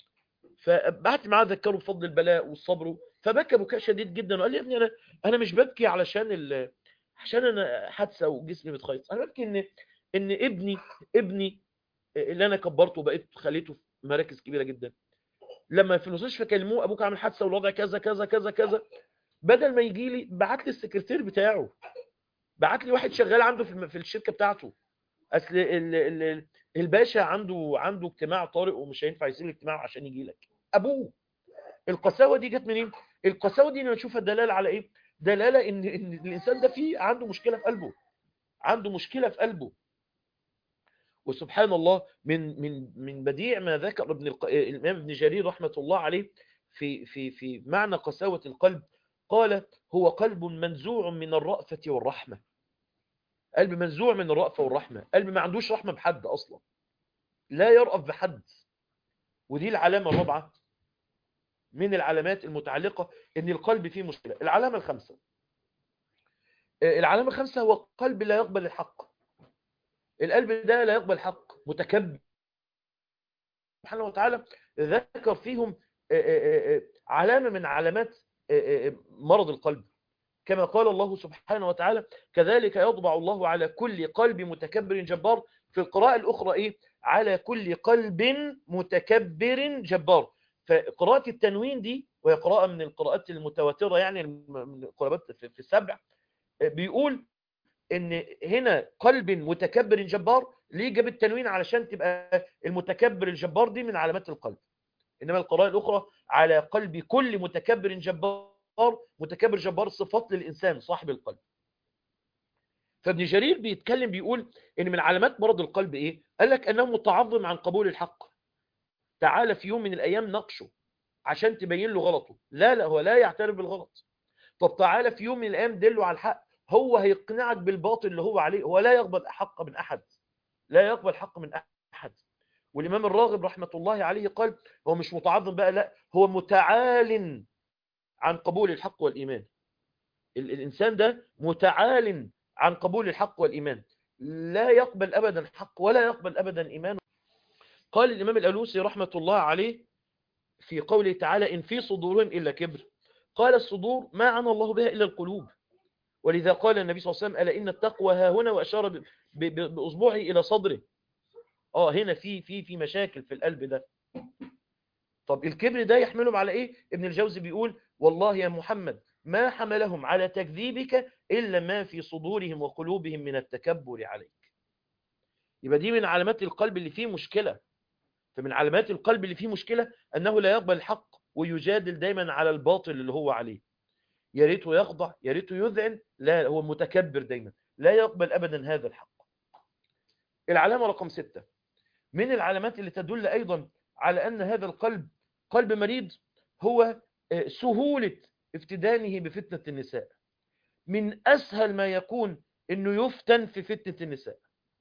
فبعت معاه ذكره بفضل البلاء والصبر فبكى بكاء شديد جدا وقال لي يا ابني انا انا مش ببكي علشان ال... عشان انا حادثه وجسمي متخيط انا ببكي ان ان ابني ابني اللي انا كبرته وبقيت خليته في مراكز كبيره جدا لما في المستشفى كلموه ابوك عامل حادثه والوضع كذا كذا كذا كذا بدل ما يجي لي بعت لي السكرتير بتاعه بعت لي واحد شغال عنده في في الشركه بتاعته اصل ال... ال... الباشا عنده عنده اجتماع طارئ ومش هينفع يسيب الاجتماع عشان يجي لك ابوه القساوه دي جت منين القساوه دي انا بشوفها دلاله على ايه دلاله ان ان الانسان ده فيه عنده مشكله في قلبه عنده مشكله في قلبه وسبحان الله من من من بديع ما ذكر ابن الق... الامام ابن جرير رحمه الله عليه في في في معنى قساوه القلب قال هو قلب منزوع من الرأفة والرحمة قلب منزوع من الرأفة والرحمة قلب ما عندوش رحمة بحد أصلا لا يرأف بحد ودي العلامة الرابعة من العلامات المتعلقة ان القلب فيه مشكلة العلامة الخامسة العلامة الخامسة هو قلب لا يقبل الحق القلب ده لا يقبل الحق متكبر سبحانه وتعالى ذكر فيهم علامة من علامات مرض القلب كما قال الله سبحانه وتعالى كذلك يطبع الله على كل قلب متكبر جبار في القراءة الأخرى إيه على كل قلب متكبر جبار فقراءة التنوين دي وهي قراءة من القراءات المتواترة يعني من القراءات في السبع بيقول ان هنا قلب متكبر جبار ليه جاب التنوين علشان تبقى المتكبر الجبار دي من علامات القلب انما القراءة الاخرى على قلب كل متكبر جبار متكبر جبار صفات للانسان صاحب القلب فابن جرير بيتكلم بيقول ان من علامات مرض القلب ايه قال لك انه متعظم عن قبول الحق تعالى في يوم من الايام ناقشه عشان تبين له غلطه لا لا هو لا يعترف بالغلط طب تعالى في يوم من الايام دله على الحق هو هيقنعك بالباطل اللي هو عليه هو لا يقبل حق من احد لا يقبل حق من احد والامام الراغب رحمه الله عليه قال هو مش متعظم بقى لا هو متعال عن قبول الحق والايمان الانسان ده متعال عن قبول الحق والايمان لا يقبل ابدا حق ولا يقبل ابدا ايمان قال الامام الالوسي رحمه الله عليه في قوله تعالى ان في صدورهم الا كبر قال الصدور ما عنى الله بها الا القلوب ولذا قال النبي صلى الله عليه وسلم ألا إن التقوى ها هنا وأشار بأصبعه إلى صدره آه هنا في في في مشاكل في القلب ده طب الكبر ده يحملهم على إيه ابن الجوزي بيقول والله يا محمد ما حملهم على تكذيبك إلا ما في صدورهم وقلوبهم من التكبر عليك يبقى دي من علامات القلب اللي فيه مشكلة فمن علامات القلب اللي فيه مشكلة أنه لا يقبل الحق ويجادل دايما على الباطل اللي هو عليه يا ريته يخضع يا ريته يذعن لا هو متكبر دايما لا يقبل أبدا هذا الحق العلامة رقم ستة من العلامات اللي تدل أيضا على أن هذا القلب قلب مريض هو سهولة افتدانه بفتنة النساء من أسهل ما يكون أنه يفتن في فتنة النساء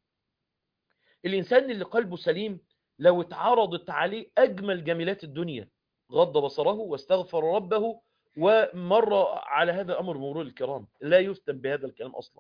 الإنسان اللي قلبه سليم لو اتعرضت عليه أجمل جميلات الدنيا غض بصره واستغفر ربه ومر على هذا الأمر مرور الكرام لا يفتن بهذا الكلام أصلا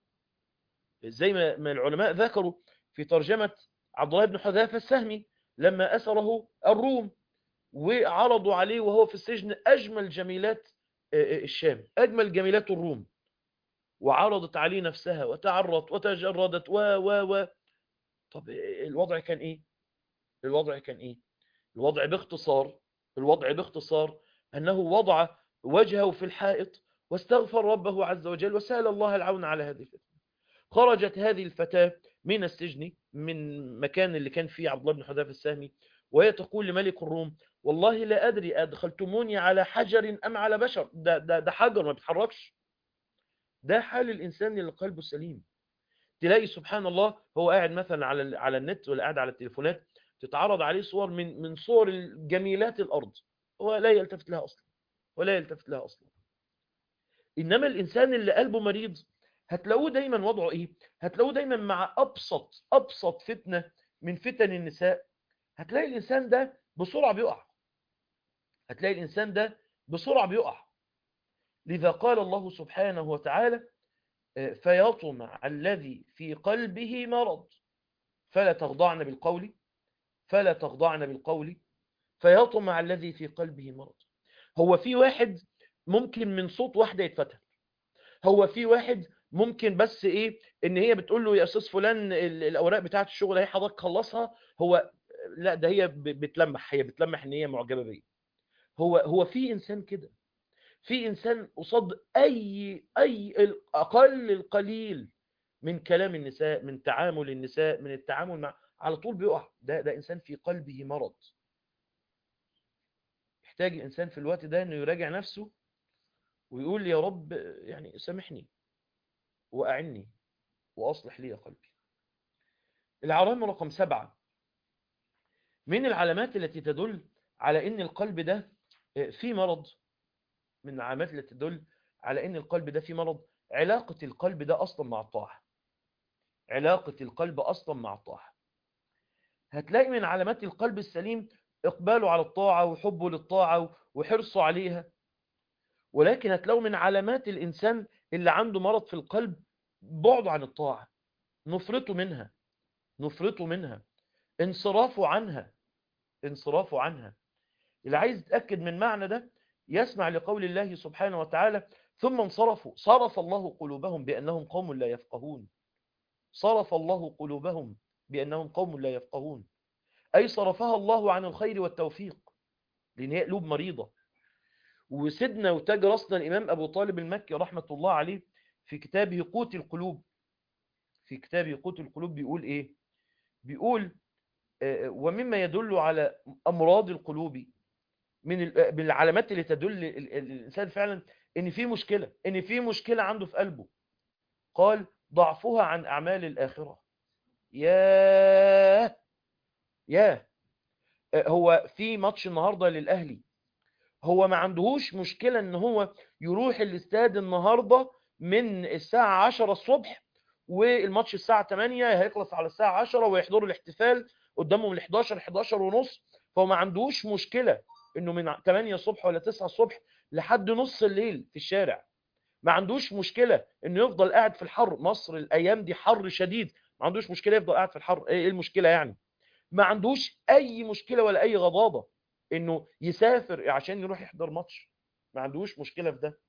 زي ما العلماء ذكروا في ترجمة عبد الله بن حذافة السهمي لما أسره الروم وعرضوا عليه وهو في السجن أجمل جميلات الشام أجمل جميلات الروم وعرضت عليه نفسها وتعرضت وتجردت و و و طب الوضع كان إيه الوضع كان إيه الوضع باختصار الوضع باختصار أنه وضع وجهه في الحائط واستغفر ربه عز وجل وسأل الله العون على هذه الفتنة خرجت هذه الفتاة من السجن من مكان اللي كان فيه عبد الله بن حذافة السهمي وهي تقول لملك الروم والله لا أدري أدخلتموني على حجر أم على بشر ده, ده, ده حجر ما بيتحركش ده حال الإنسان اللي قلبه سليم تلاقي سبحان الله هو قاعد مثلا على على النت ولا قاعد على التليفونات تتعرض عليه صور من من صور جميلات الأرض هو لا يلتفت لها أصلا ولا يلتفت لها أصلا إنما الإنسان اللي قلبه مريض هتلاقوه دايما وضعه إيه هتلاقوه دايما مع أبسط أبسط فتنة من فتن النساء هتلاقي الإنسان ده بسرعة بيقع هتلاقي الإنسان ده بسرعة بيقع لذا قال الله سبحانه وتعالى فيطمع الذي في قلبه مرض فلا تخضعن بالقول فلا تخضعن بالقول فيطمع الذي في قلبه مرض هو في واحد ممكن من صوت واحدة يتفتح هو في واحد ممكن بس ايه ان هي بتقول له يا استاذ فلان الاوراق بتاعه الشغل هي حضرتك خلصها هو لا ده هي بتلمح هي بتلمح ان هي معجبه بيه هو هو في انسان كده في انسان قصاد اي اي اقل القليل من كلام النساء من تعامل النساء من التعامل مع على طول بيقع ده ده انسان في قلبه مرض يحتاج الانسان في الوقت ده انه يراجع نفسه ويقول يا رب يعني سامحني وأعني وأصلح لي قلبي العلامة رقم سبعة من العلامات التي تدل على أن القلب ده في مرض من العلامات التي تدل على أن القلب ده في مرض علاقة القلب ده أصلا مع الطاعة علاقة القلب أصلا مع الطاعة هتلاقي من علامات القلب السليم إقباله على الطاعة وحبه للطاعة وحرصه عليها ولكن هتلاقوا من علامات الإنسان اللي عنده مرض في القلب بعده عن الطاعة نفرطه منها نفرطه منها انصرافه عنها انصرافه عنها اللي عايز يتأكد من معنى ده يسمع لقول الله سبحانه وتعالى ثم انصرفوا صرف الله قلوبهم بأنهم قوم لا يفقهون صرف الله قلوبهم بأنهم قوم لا يفقهون أي صرفها الله عن الخير والتوفيق لأن هي قلوب مريضة وسيدنا وتاج راسنا الإمام أبو طالب المكي رحمة الله عليه في كتابه قوت القلوب في كتابه قوت القلوب بيقول إيه بيقول ومما يدل على أمراض القلوب من من العلامات اللي تدل الإنسان فعلا إن في مشكلة إن في مشكلة عنده في قلبه قال ضعفها عن أعمال الآخرة ياه ياه هو في ماتش النهاردة للأهلي هو ما عندهوش مشكلة ان هو يروح الاستاد النهاردة من الساعة 10 الصبح والماتش الساعة 8 هيخلص على الساعة 10 ويحضروا الاحتفال قدامهم ال 11 11 ونص فهو ما عندهوش مشكلة انه من 8 الصبح ولا 9 الصبح لحد نص الليل في الشارع ما عندوش مشكلة انه يفضل قاعد في الحر مصر الايام دي حر شديد ما عندوش مشكلة يفضل قاعد في الحر ايه المشكلة يعني ما عندوش اي مشكلة ولا اي غضاضة انه يسافر عشان يروح يحضر ماتش ما عندوش مشكلة في ده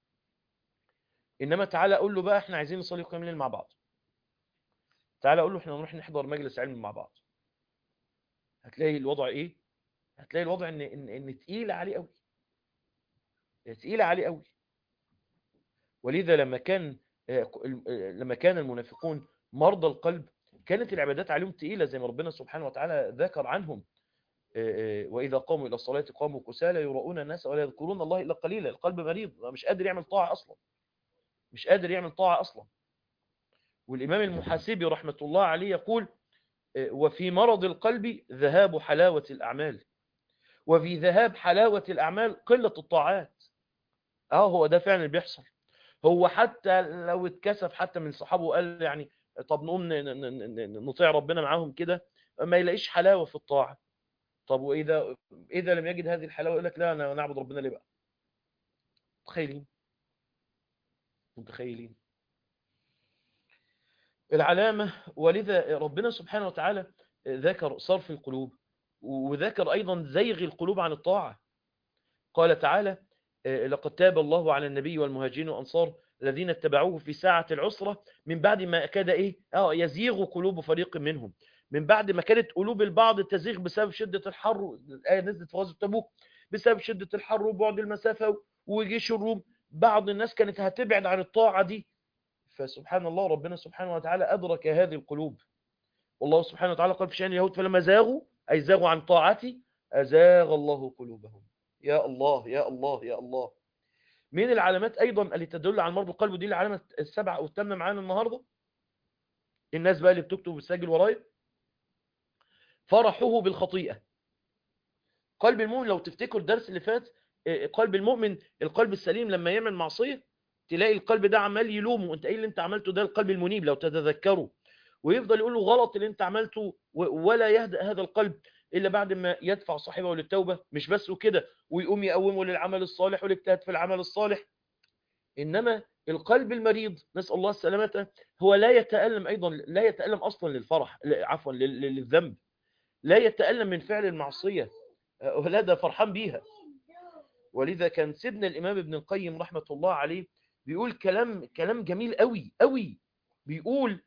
انما تعالى اقول له بقى احنا عايزين نصلي قيام الليل مع بعض تعالى اقول له احنا نروح نحضر مجلس علم مع بعض هتلاقي الوضع ايه هتلاقي الوضع ان ان, إن تقيل عليه قوي تقيل عليه قوي ولذا لما كان لما كان المنافقون مرضى القلب كانت العبادات عليهم تقيلة زي ما ربنا سبحانه وتعالى ذكر عنهم وإذا قاموا إلى الصلاة قاموا كسالى يراؤون الناس ولا يذكرون الله إلا قليلا القلب مريض مش قادر يعمل طاعة أصلا مش قادر يعمل طاعة أصلا والإمام المحاسبي رحمة الله عليه يقول وفي مرض القلب ذهاب حلاوة الأعمال وفي ذهاب حلاوة الأعمال قلة الطاعات اه هو ده فعلا اللي بيحصل هو حتى لو اتكسف حتى من صحابه وقال يعني طب نقوم نطيع ربنا معاهم كده ما يلاقيش حلاوة في الطاعة طب وإذا إذا لم يجد هذه الحلاوة يقول لك لا أنا نعبد ربنا ليه بقى متخيلين متخيلين العلامة ولذا ربنا سبحانه وتعالى ذكر صرف القلوب وذكر أيضا زيغ القلوب عن الطاعة قال تعالى لقد تاب الله على النبي والمهاجرين والأنصار الذين اتبعوه في ساعة العسرة من بعد ما كاد إيه آه يزيغ قلوب فريق منهم من بعد ما كانت قلوب البعض تزيغ بسبب شدة الحر الآية نزلت في غزوة تبوك بسبب شدة الحر وبعد المسافة وجيش الروم بعض الناس كانت هتبعد عن الطاعة دي فسبحان الله ربنا سبحانه وتعالى أدرك هذه القلوب والله سبحانه وتعالى قال في شأن اليهود فلما زاغوا أي زاغوا عن طاعتي أزاغ الله قلوبهم يا الله يا الله يا الله من العلامات أيضا اللي تدل على مرض القلب ودي العلامة السبعة أو الثامنة معانا النهاردة الناس بقى اللي بتكتب وبتسجل ورايا فرحه بالخطيئة قلب المؤمن لو تفتكروا الدرس اللي فات قلب المؤمن القلب السليم لما يعمل معصية تلاقي القلب ده عمال يلومه انت ايه اللي انت عملته ده القلب المنيب لو تتذكره ويفضل يقول له غلط اللي انت عملته ولا يهدأ هذا القلب إلا بعد ما يدفع صاحبه للتوبة مش بس وكده ويقوم يقومه للعمل الصالح والاجتهاد في العمل الصالح إنما القلب المريض نسأل الله السلامة هو لا يتألم أيضا لا يتألم أصلا للفرح عفوا للذنب لا يتألم من فعل المعصية ولا ده فرحان بيها ولذا كان سيدنا الإمام ابن القيم رحمة الله عليه بيقول كلام كلام جميل قوي قوي بيقول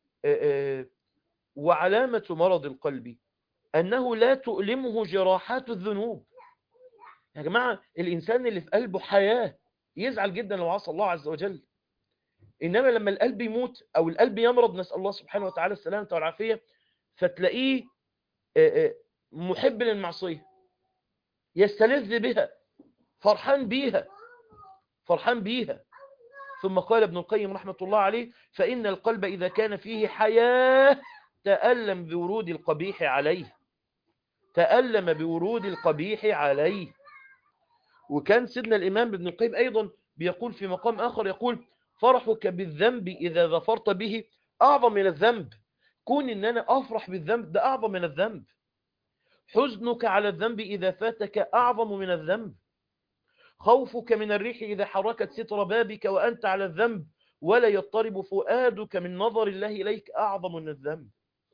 وعلامة مرض القلب أنه لا تؤلمه جراحات الذنوب يا جماعة الإنسان اللي في قلبه حياة يزعل جدا لو عصى الله عز وجل إنما لما القلب يموت أو القلب يمرض نسأل الله سبحانه وتعالى السلامة والعافية فتلاقيه محب للمعصية يستلذ بها فرحان بيها فرحان بيها ثم قال ابن القيم رحمة الله عليه فإن القلب إذا كان فيه حياة تألم بورود القبيح عليه تألم بورود القبيح عليه وكان سيدنا الإمام ابن القيم أيضا بيقول في مقام آخر يقول فرحك بالذنب إذا ظفرت به أعظم من الذنب كون إن أنا أفرح بالذنب ده أعظم من الذنب حزنك على الذنب إذا فاتك أعظم من الذنب خوفك من الريح إذا حركت ستر بابك وأنت على الذنب ولا يضطرب فؤادك من نظر الله إليك أعظم من الذنب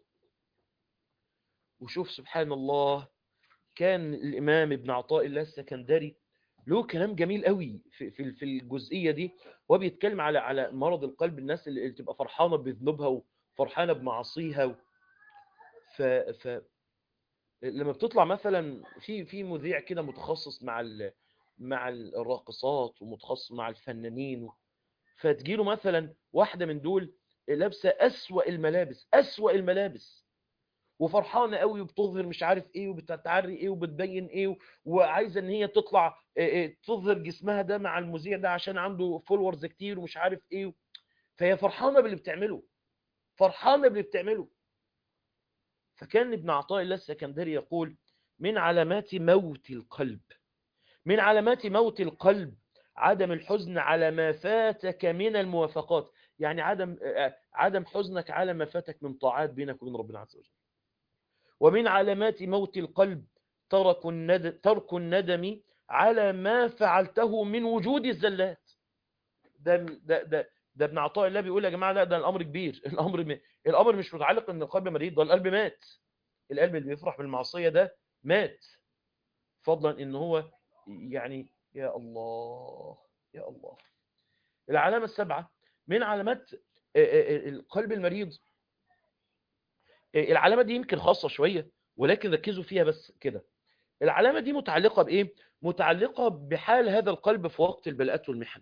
وشوف سبحان الله كان الإمام ابن عطاء الله السكندري له كلام جميل قوي في في في الجزئية دي وهو بيتكلم على على مرض القلب الناس اللي تبقى فرحانة بذنوبها وفرحانة بمعاصيها و... ف ف لما بتطلع مثلا في في مذيع كده متخصص مع ال... مع الراقصات ومتخصص مع الفنانين فتجيله مثلا واحدة من دول لابسة أسوأ الملابس أسوأ الملابس وفرحانة قوي وبتظهر مش عارف ايه وبتتعري ايه وبتبين ايه وعايزة ان هي تطلع تظهر جسمها ده مع المذيع ده عشان عنده فولورز كتير ومش عارف ايه فهي فرحانة باللي بتعمله فرحانة باللي بتعمله فكان ابن عطاء الله السكندري يقول من علامات موت القلب من علامات موت القلب عدم الحزن على ما فاتك من الموافقات يعني عدم عدم حزنك على ما فاتك من طاعات بينك وبين ربنا عز وجل ومن علامات موت القلب ترك الندم, ترك الندم على ما فعلته من وجود الزلات ده ده ده ده ابن عطاء الله بيقول يا جماعه لا ده الامر كبير الامر م... الامر مش متعلق ان القلب مريض ده القلب مات القلب اللي بيفرح بالمعصيه ده مات فضلا ان هو يعني يا الله يا الله العلامه السبعه من علامات القلب المريض العلامه دي يمكن خاصه شويه ولكن ركزوا فيها بس كده العلامه دي متعلقه بايه متعلقه بحال هذا القلب في وقت البلاءات والمحن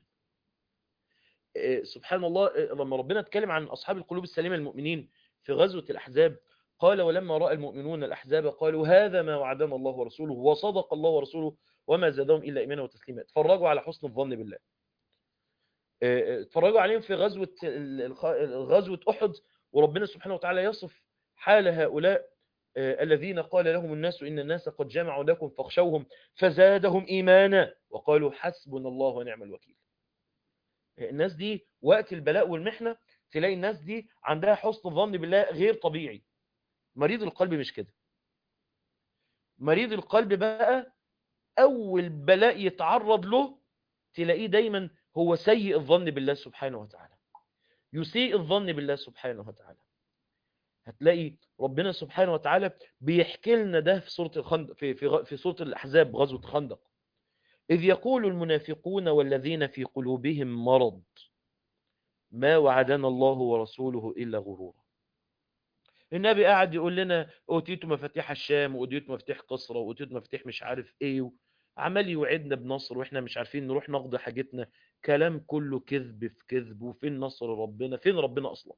سبحان الله لما ربنا اتكلم عن أصحاب القلوب السليمة المؤمنين في غزوة الأحزاب قال ولما رأى المؤمنون الأحزاب قالوا هذا ما وعدنا الله ورسوله وصدق الله ورسوله وما زادهم إلا إيمانا وتسليما اتفرجوا على حسن الظن بالله اتفرجوا عليهم في غزوة غزوة أحد وربنا سبحانه وتعالى يصف حال هؤلاء الذين قال لهم الناس إن الناس قد جمعوا لكم فاخشوهم فزادهم إيمانا وقالوا حسبنا الله ونعم الوكيل الناس دي وقت البلاء والمحنة تلاقي الناس دي عندها حسن ظن بالله غير طبيعي مريض القلب مش كده مريض القلب بقى أول بلاء يتعرض له تلاقيه دايما هو سيء الظن بالله سبحانه وتعالى يسيء الظن بالله سبحانه وتعالى هتلاقي ربنا سبحانه وتعالى بيحكي لنا ده في سورة الخندق في في في سورة الأحزاب غزوة خندق إذ يقول المنافقون والذين في قلوبهم مرض ما وعدنا الله ورسوله إلا غرورا النبي قاعد يقول لنا أوتيت مفاتيح الشام وأوتيت مفاتيح قصرة وأوتيت مفاتيح مش عارف إيه عمال يوعدنا بنصر وإحنا مش عارفين نروح نقضي حاجتنا كلام كله كذب في كذب وفين نصر ربنا فين ربنا أصلا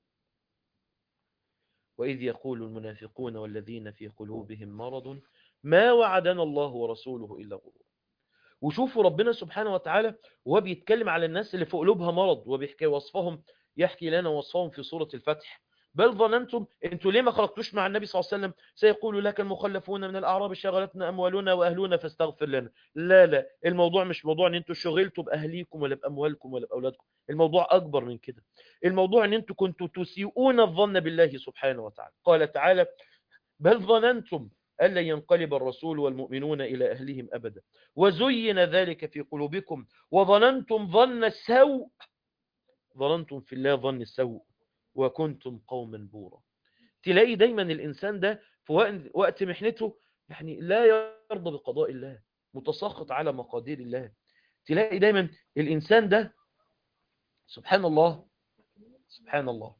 وإذ يقول المنافقون والذين في قلوبهم مرض ما وعدنا الله ورسوله إلا غرورا وشوفوا ربنا سبحانه وتعالى وهو بيتكلم على الناس اللي في قلوبها مرض وبيحكي وصفهم يحكي لنا وصفهم في سورة الفتح بل ظننتم انتوا ليه ما خرجتوش مع النبي صلى الله عليه وسلم سيقول لك المخلفون من الأعراب شغلتنا أموالنا وأهلنا فاستغفر لنا لا لا الموضوع مش موضوع ان انتوا شغلتوا بأهليكم ولا بأموالكم ولا بأولادكم الموضوع أكبر من كده الموضوع ان انتوا كنتوا تسيئون الظن بالله سبحانه وتعالى قال تعالى بل ظننتم ألا ينقلب الرسول والمؤمنون إلى أهلهم أبدا وزين ذلك في قلوبكم وظننتم ظن السوء ظننتم في الله ظن السوء وكنتم قوما بورا تلاقي دايما الإنسان ده في وقت محنته يعني لا يرضى بقضاء الله متسخط على مقادير الله تلاقي دايما الإنسان ده سبحان الله سبحان الله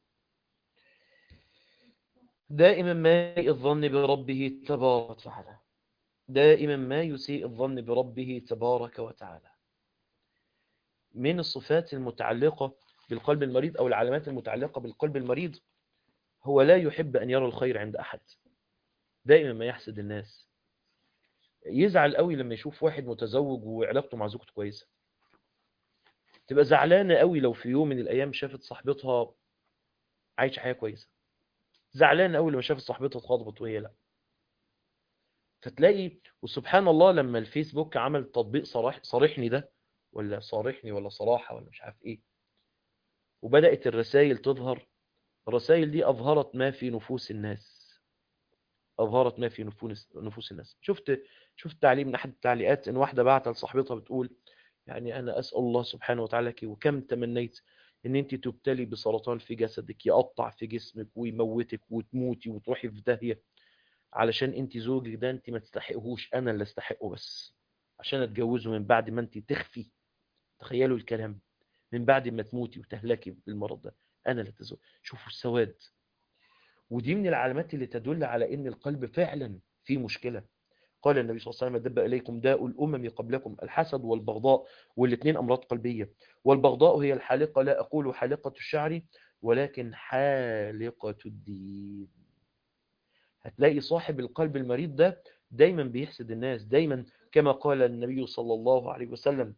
دائما ما يسيء الظن بربه تبارك وتعالى دائما ما يسيء الظن بربه تبارك وتعالى من الصفات المتعلقة بالقلب المريض أو العلامات المتعلقة بالقلب المريض هو لا يحب أن يرى الخير عند أحد دائما ما يحسد الناس يزعل قوي لما يشوف واحد متزوج وعلاقته مع زوجته كويسة تبقى زعلانة قوي لو في يوم من الأيام شافت صاحبتها عايشة حياة كويسة زعلانة قوي لما شافت صاحبتها اتخطبت وهي لا فتلاقي وسبحان الله لما الفيسبوك عمل تطبيق صراح صارحني ده ولا صارحني ولا صراحة ولا مش عارف ايه وبدأت الرسائل تظهر الرسائل دي أظهرت ما في نفوس الناس أظهرت ما في نفوس نفوس الناس شفت شفت تعليق من أحد التعليقات إن واحدة بعت لصاحبتها بتقول يعني أنا أسأل الله سبحانه وتعالى لك وكم تمنيت ان انت تبتلي بسرطان في جسدك يقطع في جسمك ويموتك وتموتي وتروحي في داهية علشان انت زوجك ده انت ما تستحقهوش انا اللي استحقه بس عشان اتجوزه من بعد ما انت تخفي تخيلوا الكلام من بعد ما تموتي وتهلكي بالمرض ده انا اللي تزوج شوفوا السواد ودي من العلامات اللي تدل على ان القلب فعلا فيه مشكلة قال النبي صلى الله عليه وسلم دب إليكم داء الأمم قبلكم الحسد والبغضاء والاثنين أمراض قلبية والبغضاء هي الحالقة لا أقول حالقة الشعر ولكن حالقة الدين هتلاقي صاحب القلب المريض ده دايما بيحسد الناس دايما كما قال النبي صلى الله عليه وسلم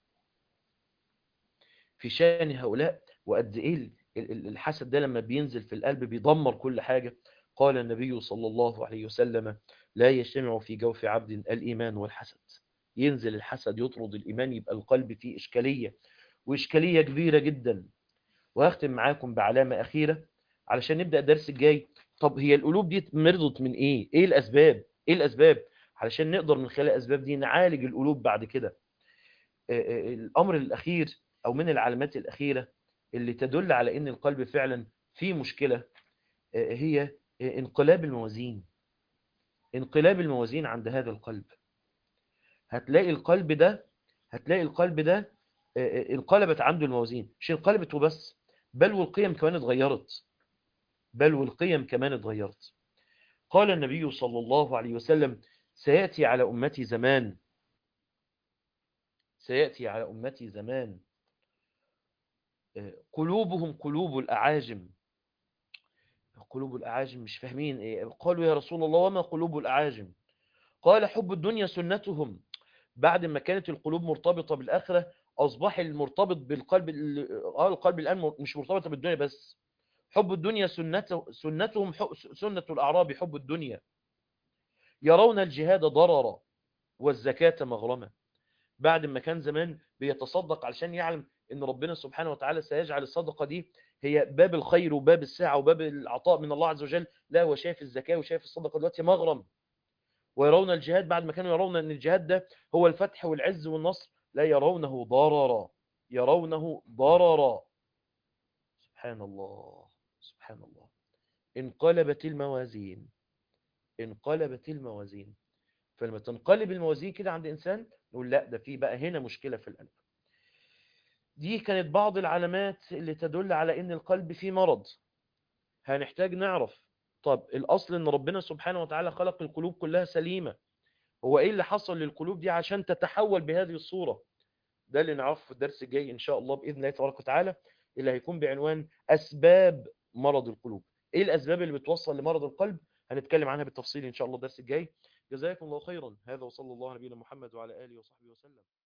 في شأن هؤلاء وقد إيه الحسد ده لما بينزل في القلب بيدمر كل حاجة قال النبي صلى الله عليه وسلم لا يجتمع في جوف عبد الإيمان والحسد ينزل الحسد يطرد الإيمان يبقى القلب فيه إشكالية وإشكالية كبيرة جدا وهختم معاكم بعلامة أخيرة علشان نبدأ الدرس الجاي طب هي القلوب دي مرضت من إيه؟ إيه الأسباب؟ إيه الأسباب؟ علشان نقدر من خلال الأسباب دي نعالج القلوب بعد كده الأمر الأخير أو من العلامات الأخيرة اللي تدل على أن القلب فعلا فيه مشكلة هي انقلاب الموازين انقلاب الموازين عند هذا القلب هتلاقي القلب ده هتلاقي القلب ده انقلبت عنده الموازين مش انقلبت وبس بل والقيم كمان اتغيرت بل والقيم كمان اتغيرت قال النبي صلى الله عليه وسلم سيأتي على أمتي زمان سيأتي على أمتي زمان قلوبهم قلوب الأعاجم قلوب الأعاجم مش فاهمين إيه قالوا يا رسول الله وما قلوب الأعاجم قال حب الدنيا سنتهم بعد ما كانت القلوب مرتبطة بالآخرة أصبح المرتبط بالقلب آه القلب الآن مش مرتبطة بالدنيا بس حب الدنيا سنته سنتهم سنة الأعراب حب الدنيا يرون الجهاد ضررا والزكاة مغرمة بعد ما كان زمان بيتصدق علشان يعلم ان ربنا سبحانه وتعالى سيجعل الصدقة دي هي باب الخير وباب الساعة وباب العطاء من الله عز وجل لا هو شايف الزكاة وشايف الصدقة دلوقتي مغرم ويرون الجهاد بعد ما كانوا يرون ان الجهاد ده هو الفتح والعز والنصر لا يرونه ضررا يرونه ضررا سبحان الله سبحان الله انقلبت الموازين انقلبت الموازين فلما تنقلب الموازين كده عند إنسان نقول لا ده في بقى هنا مشكلة في القلب دي كانت بعض العلامات اللي تدل على ان القلب فيه مرض هنحتاج نعرف طب الأصل ان ربنا سبحانه وتعالى خلق القلوب كلها سليمة هو ايه اللي حصل للقلوب دي عشان تتحول بهذه الصورة ده اللي نعرفه في الدرس الجاي ان شاء الله بإذن الله تبارك وتعالى اللي هيكون بعنوان أسباب مرض القلوب ايه الأسباب اللي بتوصل لمرض القلب هنتكلم عنها بالتفصيل ان شاء الله الدرس الجاي جزاكم الله خيرا هذا وصلى الله على نبينا محمد وعلى آله وصحبه وسلم